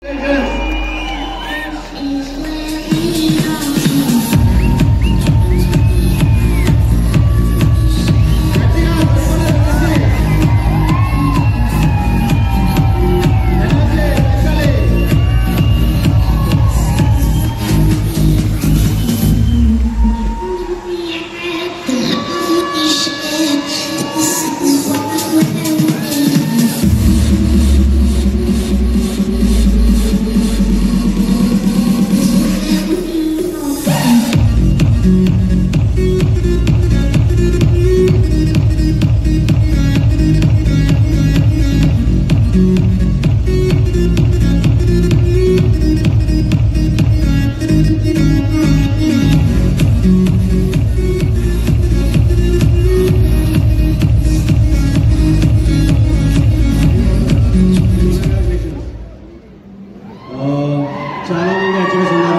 చాలా మంది అచీవర్స్ ఉన్నారు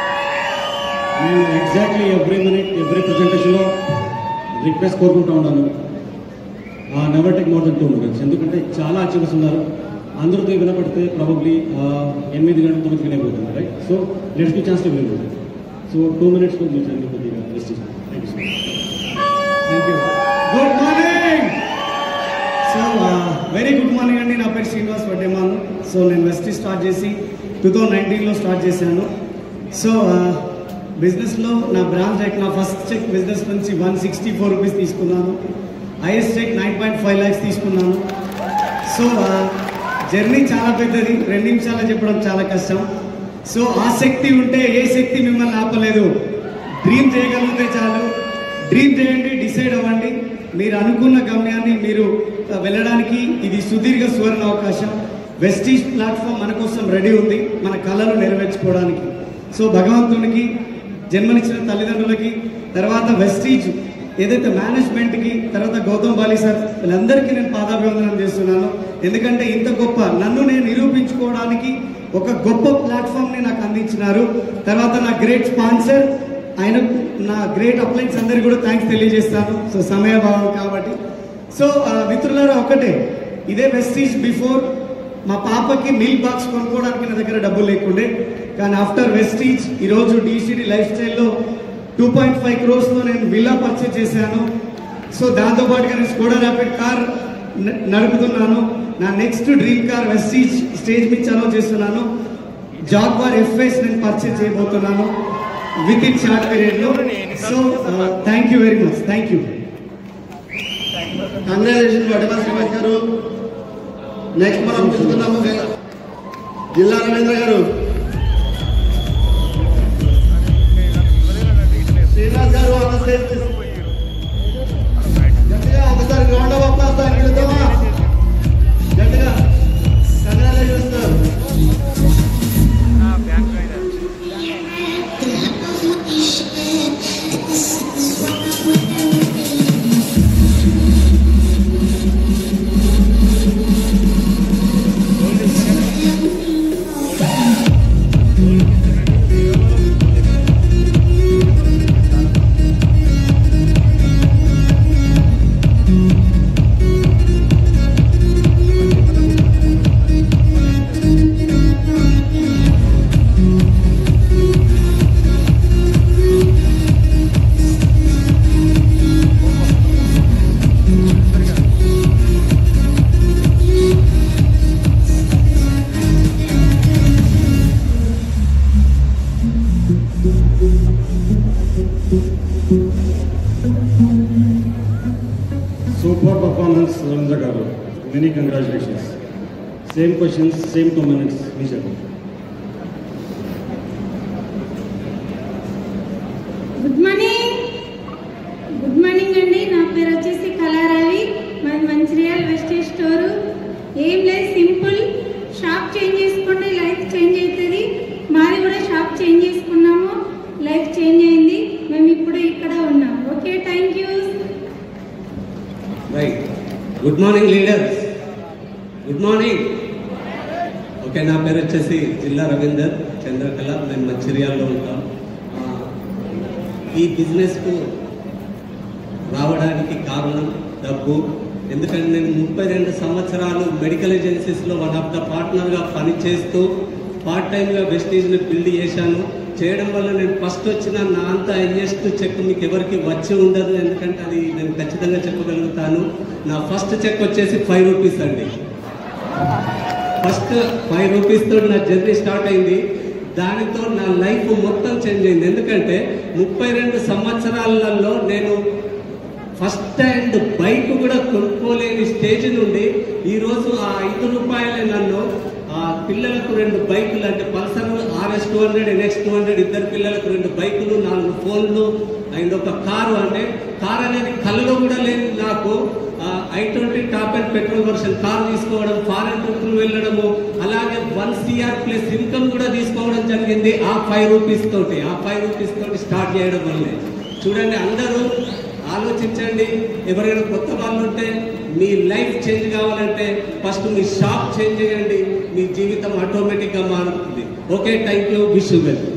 నేను ఎగ్జాక్ట్లీ ఎవ్రీ మినిట్ ఎవ్రీ ప్రజెంటేషన్లో రిక్వెస్ట్ కోరుకుంటూ ఉన్నాను never take more than two minutes ఎందుకంటే చాలా అచీవర్స్ ఉన్నారు అందరితో వినపడితే ప్రాబబ్లీ ఎనిమిది గంటల తొమ్మిది వినైపోతుంది right so let's to chance to వినైపోతుంది సో టూ మినిట్స్ మీరు చదివి కొద్దిగా rest thank you so much thank you good morning so very good morning అండి నా పేరు శ్రీనివాస్ వడ్డేమాను సో నేను వెస్ట్ స్టార్ట్ చేసి టూ థౌజండ్ నైన్టీన్లో స్టార్ట్ చేశాను సో బిజినెస్లో నా బ్రాంచ్ చెక్ నా ఫస్ట్ చెక్ బిజినెస్ నుంచి వన్ సిక్స్టీ ఫోర్ రూపీస్ తీసుకున్నాను highest check nine point five lakhs తీసుకున్నాను సో జర్నీ చాలా పెద్దది రెండు నిమిషాలు చెప్పడం చాలా కష్టం సో ఆసక్తి ఉంటే ఏ శక్తి మిమ్మల్ని ఆపలేదు డ్రీమ్ చేయగలిగితే చాలు డ్రీమ్ చేయండి డిసైడ్ అవ్వండి మీరు అనుకున్న గమ్యాన్ని మీరు ఆ, వెళ్ళడానికి ఇది సుదీర్ఘ సువర్ణ అవకాశం వెస్టీజ్ ప్లాట్ఫామ్ మన కోసం రెడీ ఉంది మన కళలు నెరవేర్చుకోవడానికి సో భగవంతునికి జన్మనిచ్చిన తల్లిదండ్రులకి తర్వాత వెస్టీజ్ ఏదైతే మేనేజ్మెంట్కి తర్వాత గౌతమ్ బాలి సార్ వీళ్ళందరికీ నేను పాదాభివందనం చేస్తున్నాను ఎందుకంటే ఇంత గొప్ప నన్ను నేను నిరూపించుకోవడానికి ఒక గొప్ప ప్లాట్ఫామ్ని నాకు అందించినారు తర్వాత నా గ్రేట్ స్పాన్సర్ ఆయన నా గ్రేట్ అప్లైన్స్ అందరికీ కూడా థ్యాంక్స్ తెలియజేస్తాను సో సమయభావం కాబట్టి సో ఆ, మిత్రులారా ఒకటే ఇదే వెస్టీజ్ బిఫోర్ మా పాపకి మిల్క్ బాక్స్ కొనుక్కోవడానికి నా దగ్గర డబ్బులు లేకుండే కానీ ఆఫ్టర్ వెస్టీజ్ ఈరోజు డీసీడీ లైఫ్ స్టైల్లో టూ పాయింట్ ఫైవ్ క్రోర్స్లో నేను విల్లా పర్చేజ్ చేశాను సో దాంతో పాటుగా నేను స్కోడా ర్యాపిడ్ కార్ న- నడుపుతున్నాను నా next dream car Vestige stage మీద చలవ చేస్తున్నాను జాగ్వార్ ఎఫ్ఎస్ నేను పర్చేజ్ చేయబోతున్నాను విత్ ఇన్ షార్ట్ పీరియడ్లో so thank you very much thank you congratulation Vadama Srinivas గారు నెక్స్ట్ మనం చూస్తున్నాము జిల్లా రవీంద్ర గారు శ్రీనివాస్ గారు ఆన్ ద స్టేజ్ ప్లీజ్. గట్టిగా ఒకసారి గ్రౌండ్ ఆఫ్ అప్లాస్ దానికి వెళ్తామా గట్టిగా congratulations sir super performance Ravindra garu many congratulations same questions same two minutes మీ చెప్పండి గుడ్ మార్నింగ్ గుడ్ మార్నింగ్ అండి నా పేరు వచ్చేసి కళారావి మాది మంచిర్యాల వెస్టేజ్ స్టోరు ఏం లేదు సింపుల్ షాప్ చేంజ్ చేసుకోండి లైఫ్ చేంజ్ అవుతుంది మాది కూడా షాప్ చేంజ్ చేసుకున్నాము లైఫ్ చేంజ్ అయింది మేము ఇప్పుడు ఇక్కడ ఉన్నాం okay thank you right good morning leaders good morning okay నా పేరు వచ్చేసి జిల్లా రవీందర్ చంద్రకళ మేము మంచిర్యాలలో ఉంటాం ఆ, ఈ బిజినెస్కు రావడానికి కారణం డబ్బు ఎందుకంటే నేను ముప్పై రెండు సంవత్సరాలు మెడికల్ ఏజెన్సీస్లో వన్ ఆఫ్ ద పార్ట్నర్గా పనిచేస్తూ పార్ట్ టైంగా వెస్టేజ్ని బిల్డ్ చేశాను చేయడం వల్ల నేను ఫస్ట్ వచ్చిన నా అంత హైయెస్ట్ చెక్ మీకు ఎవరికి వచ్చి ఉండదు ఎందుకంటే అది నేను ఖచ్చితంగా చెప్పగలుగుతాను నా ఫస్ట్ చెక్ వచ్చేసి ఫైవ్ రూపీస్ అండి ఫస్ట్ ఫైవ్ రూపీస్తో నా జర్నీ స్టార్ట్ అయింది దానితో నా లైఫ్ మొత్తం చేంజ్ అయింది ఎందుకంటే ముప్పై రెండు సంవత్సరాలలో నేను ఫస్ట్ హ్యాండ్ బైక్ కూడా కొనుక్కోలేని స్టేజ్ నుండి ఈరోజు ఆ ఐదు రూపాయలే నన్ను ఆ పిల్లలకు రెండు బైకులు అంటే Pulsar RS two hundred NX two hundred ఇద్దరు పిల్లలకు రెండు బైకులు నాలుగు ఫోన్లు అండ్ ఒక కారు అంటే కార్ అనేది కళ్ళలో కూడా లేదు నాకు i twenty top and petrol version car తీసుకోవడం ఫారెన్ ట్రిప్లు వెళ్ళడము అలాగే వన్ సిఆర్ ప్లస్ ఇన్కమ్ కూడా తీసుకోవడం జరిగింది ఆ ఫైవ్ రూపీస్ తోటి ఆ ఫైవ్ రూపీస్ తోటి స్టార్ట్ చేయడం వల్లే చూడండి అందరూ ఆలోచించండి ఎవరైనా కొత్త వాళ్ళు ఉంటే మీ లైఫ్ చేంజ్ కావాలంటే ఫస్ట్ మీ షాప్ చేంజ్ చేయండి మీ జీవితం ఆటోమేటిక్గా మారుతుంది okay thank you wish you well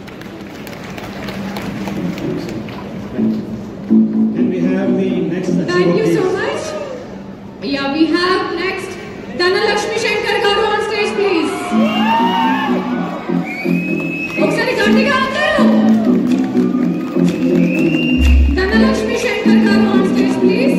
Can we have the next Thank you please? so much. Yeah, we have next Dhanalakshmi Shankar garu on stage, please. ఒకసారి గట్టిగా అందరూ Dhanalakshmi Shankar garu on stage please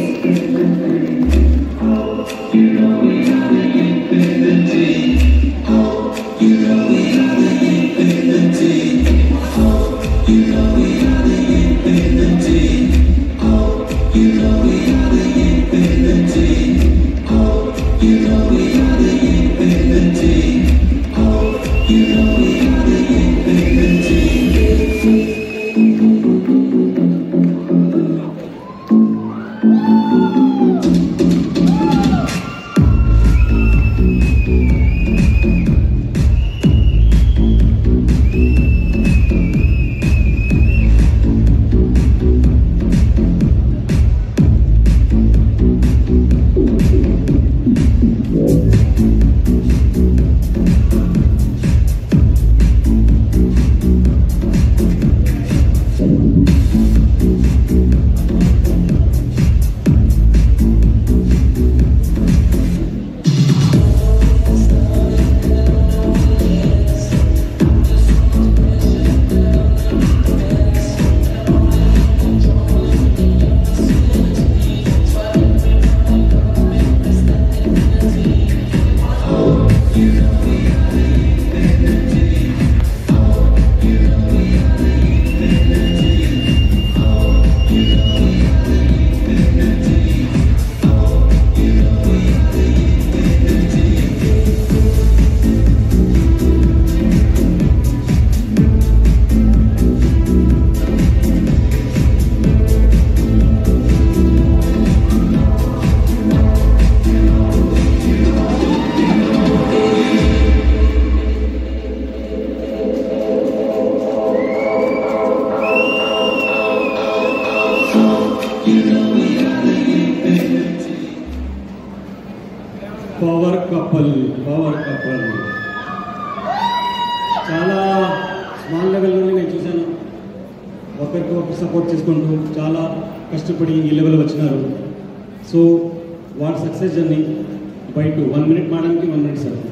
power couple power couple చాలా small level నుండి నేను చూశాను ఒకరికి ఒకరు support చేసుకుంటూ చాలా కష్టపడి ఈ లెవెల్ వచ్చినారు so what success journey by two one minute మాడడానికి one minute sir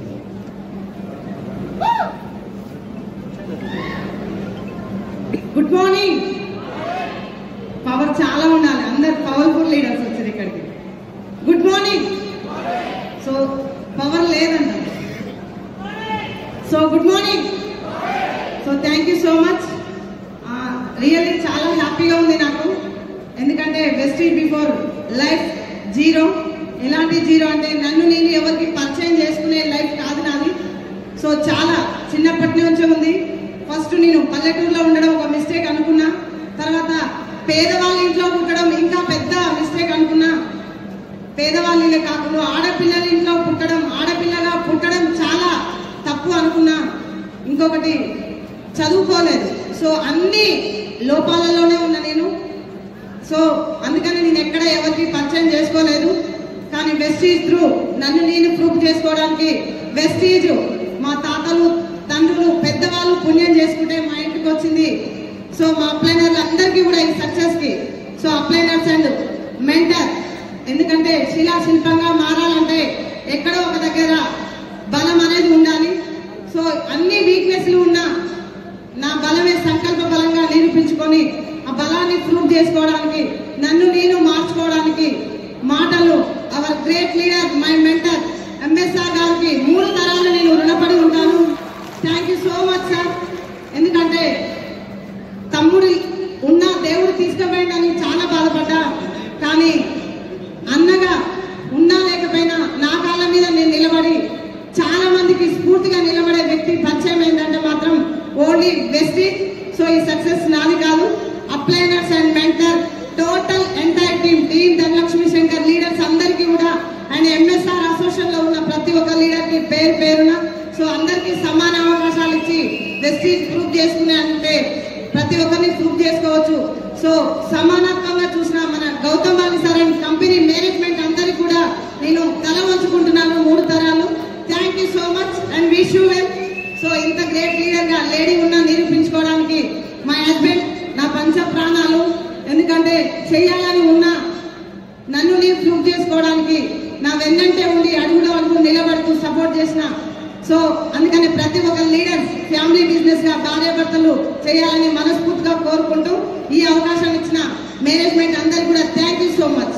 good morning power చాలా ఉండాలి అందరు పవర్ఫుల్ లీడర్స్ వచ్చారు ఇక్కడికి గుడ్ మార్నింగ్ సో పవర్ లేదంట so good morning so thank you so much really చాలా హ్యాపీగా ఉంది నాకు ఎందుకంటే బెస్ట్ బిఫోర్ లైఫ్ జీరో ఎలాంటి జీరో అంటే నన్ను నేను ఎవరికి పరిచయం చేసుకునే లైఫ్ కాదు నాది సో చాలా చిన్నప్పటి నుంచే ఉంది ఫస్ట్ నేను పల్లెటూరులో ఉండడం ఒక మిస్టేక్ అనుకున్నా తర్వాత పేదవాళ్ళ ఇంట్లో పుట్టడం ఇంకా పెద్ద మిస్టేక్ అనుకున్నా పేదవాళ్ళ ఇల్లే కాకుండా ఆడపిల్లల ఇంట్లో పుట్టడం ఆడపిల్లగా పుట్టడం చాలా తప్పు అనుకున్నా ఇంకొకటి చదువుకోలేదు సో అన్ని లోపాలలోనే ఉన్నా నేను సో అందుకని నేను ఎక్కడ ఎవరికి పరిచయం చేసుకోలేదు కానీ వెస్టీజ్ త్రూ నన్ను నేను ప్రూఫ్ చేసుకోవడానికి వెస్టీజ్ మా తాతలు తండ్రులు పెద్దవాళ్ళు పుణ్యం చేసుకుంటే మా ఇంటికి వచ్చింది సో మా అప్లైనర్లు అందరికీ కూడా ఈ సక్సెస్ కి సో అప్లైనర్స్ అండ్ మెంటర్ ఎందుకంటే శిలా శిల్పంగా మారాలంటే ఎక్కడో ఒక దగ్గర బలం అనేది ఉండాలి సో అన్ని వీక్నెస్లు ఉన్నా నా బలమే సంకల్ప బలంగా నిరూపించుకొని ఆ బలాన్ని ప్రూవ్ చేసుకోవడానికి నన్ను నేను మార్చుకోవడానికి మాటలు our great leader my mentor MSR గారికి మూడు తరాలు నేను రుణపడి ఉంటాను thank you so much sir ఎందుకంటే తమ్ముడు ఉన్న దేవుడు తీసుకుపోయిందని చాలా బాధపడ్డా కానీ అన్నగా ఉన్నా లేకపోయినా నా కాళ్ళ మీద నేను నిలబడి చాలా మందికి స్ఫూర్తిగా నిలబడే వ్యక్తి పరిచయం ఏంటంటే మాత్రం ఓన్లీ వెస్టీజ్ సో ఈ సక్సెస్ నాది కాదు upliners and mentor total entire team team Dhanalakshmi Shankar leaders అందరికీ కూడా అండ్ ఎంఎస్ఆర్ అసోసియేషన్ లో ఉన్న ప్రతి ఒక్క లీడర్ కి పేరు పేరున సో అందరికీ సమాన అవకాశాలు ఇచ్చి వెస్టీజ్ ప్రూవ్ చేసుకునే అంటే ప్రతి ఒక్కరిని ప్రూవ్ చేసుకోవచ్చు సో సమానత్వంగా చూసిన మన Gautam Bali sir and company management అందరికి కూడా నేను తల వంచుకుంటున్నాను మూడు తరాలు thank you so much and wish you well so ఇంత గ్రేట్ లీడర్ గా లేడీ ఉన్నా నిరూపించుకోవడానికి మా హస్బెండ్ నా పంచ ప్రాణాలు ఎందుకంటే చెయ్యాలని ఉన్నా నన్ను నేను ప్రూవ్ చేసుకోవడానికి నా వెన్నంటే ఉండి అడుగులో అడుగు నిలబడుతూ సపోర్ట్ చేసిన సో అందుకని ప్రతి ఒక్క లీడర్ ఫ్యామిలీ బిజినెస్ గా భార్యాభర్తలు చేయాలని మనస్ఫూర్తిగా కోరుకుంటూ ఈ అవకాశం ఇచ్చిన మేనేజ్మెంట్ అందరికి కూడా thank you so much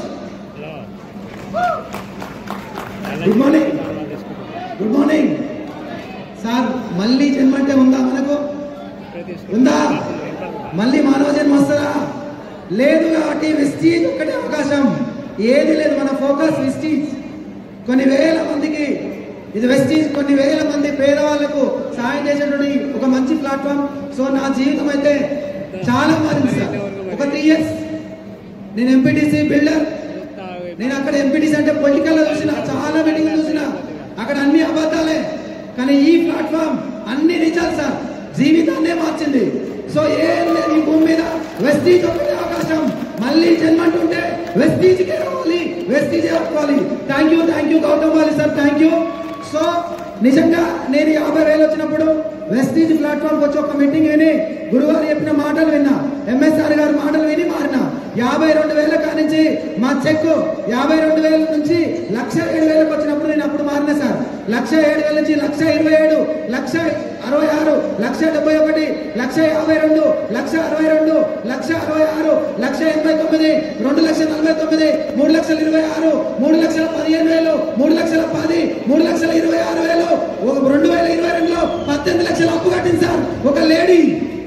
good morning good morning sir మళ్ళీ జన్మ అంటే ఉందా మనకు ఉందా మళ్ళీ మానవ జన్మ వస్తుందా లేదు కాబట్టి వెస్టీజ్ ఒక్కటే అవకాశం ఏది లేదు మన ఫోకస్ వెస్టీజ్ కొన్ని వేల మందికి ఇది వెస్టీజ్ కొన్ని వేల మంది పేదవాళ్లకు సాయం చేసేటువంటి ఒక మంచి ప్లాట్ఫామ్ సో నా జీవితం అయితే చాలా మారింది సార్ ఒక త్రీ ఇయర్స్ నేను ఎంపీటీసీ బిల్డర్ నేను అక్కడ ఎంపీటీసీ అంటే పొలిటికల్ లో చూసిన చాలా మీటింగ్ చూసిన అక్కడ అన్ని అబద్ధాలే కానీ ఈ ప్లాట్ఫామ్ అన్ని నిజాలు సార్ జీవితాన్నే మార్చింది సో ఏం లేదు ఈ భూమి మీద వెస్టీజ్ ఒకటే అవకాశం మళ్ళీ జన్మంటుంటే వెస్టీజ్కే రావాలి వెస్టీజే ఒప్పుకోవాలి thank you thank you Gautam Vali sir thank you so నిజంగా నేను యాభై వేలు వచ్చినప్పుడు వెస్టీజ్ ప్లాట్ఫామ్ వచ్చి ఒక మీటింగ్ విని గురువారు చెప్పిన మాటలు విన్నా ఎంఎస్ఆర్ గారి మాటలు విని మారిన యాభై రెండు వేల కానించి మా చెక్ యాభై రెండు వేల నుంచి లక్ష ఏడు వేలకు వచ్చినప్పుడు నేను అప్పుడు మారిన సార్ లక్ష ఏడు వేల నుంచి లక్ష ఇరవై ఏడు లక్ష అరవై ఆరు లక్ష డెబ్బై ఒకటి లక్ష యాభై రెండు లక్ష అరవై రెండు లక్ష అరవై ఆరు లక్ష ఎనభై తొమ్మిది రెండు లక్షల నలభై తొమ్మిది మూడు లక్షల ఇరవై ఆరు మూడు లక్షల పదిహేను వేలు మూడు లక్షల పది మూడు లక్షల ఇరవై ఆరు వేలు ఒక రెండు వేల ఇరవై రెండులో పద్దెనిమిది లక్షల అప్పు కట్టింది సార్ ఒక లేడీ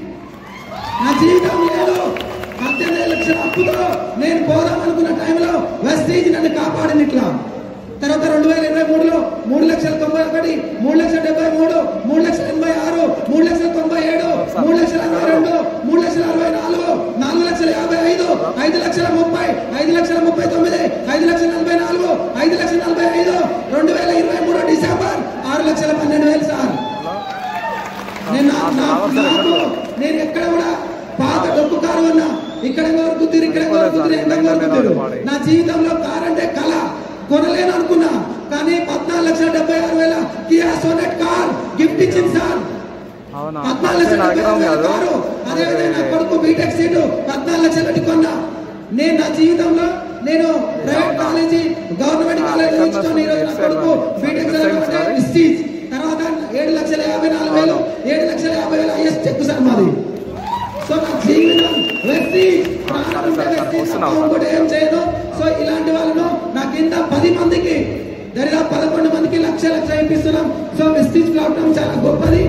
నా జీవితం లేదు పద్దెనిమిది లక్షల అప్పుతో నేను పోదాం అనుకున్న టైంలో వెస్టీజ్ నన్ను కాపాడింది ఇట్లా తర్వాత రెండు వేల ఇరవై మూడులో మూడు లక్షల తొంభై ఒకటి మూడు లక్షల డెబ్బై మూడు మూడు లక్షల ఎనభై ఆరు మూడు లక్షల తొంభై ఏడు మూడు లక్షల అరవై రెండు మూడు లక్షల అరవై నాలుగు నాలుగు లక్షల యాభై ఐదు ఐదు లక్షల ముప్పై ఐదు లక్షల ముప్పై తొమ్మిది ఐదు లక్షల నలభై నాలుగు ఐదు లక్షల నలభై ఐదు రెండు వేల ఇరవై మూడు డిసెంబర్ ఆరు లక్షల పన్నెండు వేలు సార్ నేను నా- నా- నాకు నేను ఎక్కడ కూడా పాత డొక్కు కారు ఉన్నా ఇక్కడ వరకు తిరిగి ఇక్కడ వరకు తిరిగి ఎండ వరకు తిరిగి నా జీవితంలో కార్ అంటే కళ కొనలేను అనుకున్నా కానీ పద్నాలుగు లక్షల డెబ్బై ఆరు వేల కియా సోనెట్ కార్ గిఫ్ట్ ఇచ్చింది సార్ అవునా పద్నాలుగు లక్షల డెబ్బై ఆరు వేల కారు అదే విధంగా నా కొడుకు బీటెక్ సీటు పద్నాలుగు లక్షలు పెట్టి కొన్నా నేను నా జీవితంలో నేను ప్రైవేట్ కాలేజీ గవర్నమెంట్ కాలేజీ ఇచ్చుకొని ఈరోజు నా కొడుకు బీటెక్ చదవాలంటే ఇస్టీజ్ తర్వాత ఏడు లక్షల యాభై నాలుగు వేలు ఏడు లక్షల యాభై వేలు హైయెస్ట్ చెక్ సార్ మాది సో నా జీవితం వ్యక్తి ప్రాణం ఉంటే వ్యక్తి తప్ప ఇంకోటి ఏం చేయను సో ఇలాంటి వాళ్ళను నా కింద పది మందికి దరిదాపు పదకొండు మందికి లక్ష లక్ష ఇప్పిస్తున్నాం సో వెస్టీజ్ ప్లాట్ఫామ్ చాలా గొప్పది